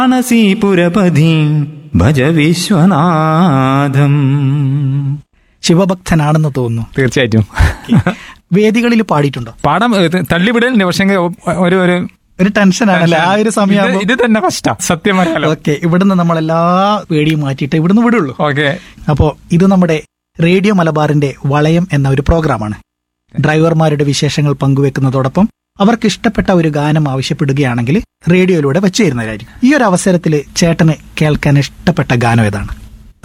മാനസീപുരപതിം ഭജ വിശ്വനാഥം ശിവഭക്തനാണെന്ന് തോന്നുന്നു തീർച്ചയായിട്ടും വേദികളിൽ പാടിയിട്ടുണ്ടോ പാടാൻ ഏ, തള്ളിവിടലുണ്ട് പക്ഷെ ഒരു ഒരു ഒരു ടെൻഷനാണല്ലേ ആ ഒരു സമയം ഇത് ഇത് തന്നെ ഫസ്റ്റാ സത്യം പറയാലോ ഓക്കെ ഇവിടുന്ന് നമ്മൾ എല്ലാ പേടിയും മാറ്റിയിട്ട് ഇവിടുന്ന് വിടുള്ളൂ ഓക്കെ അപ്പോ ഇത് നമ്മുടെ റേഡിയോ മലബാറിന്റെ വളയം എന്ന ഒരു പ്രോഗ്രാമാണ് ഡ്രൈവർമാരുടെ വിശേഷങ്ങൾ പങ്കുവെക്കുന്നതോടൊപ്പം അവർക്ക് ഇഷ്ടപ്പെട്ട ഒരു ഗാനം ആവശ്യപ്പെടുകയാണെങ്കിൽ റേഡിയോയിലൂടെ വെച്ചു തരുന്നതായിരിക്കും ഈ ഒരു അവസരത്തിൽ ചേട്ടന് കേൾക്കാൻ ഇഷ്ടപ്പെട്ട ഗാനം ഏതാണ്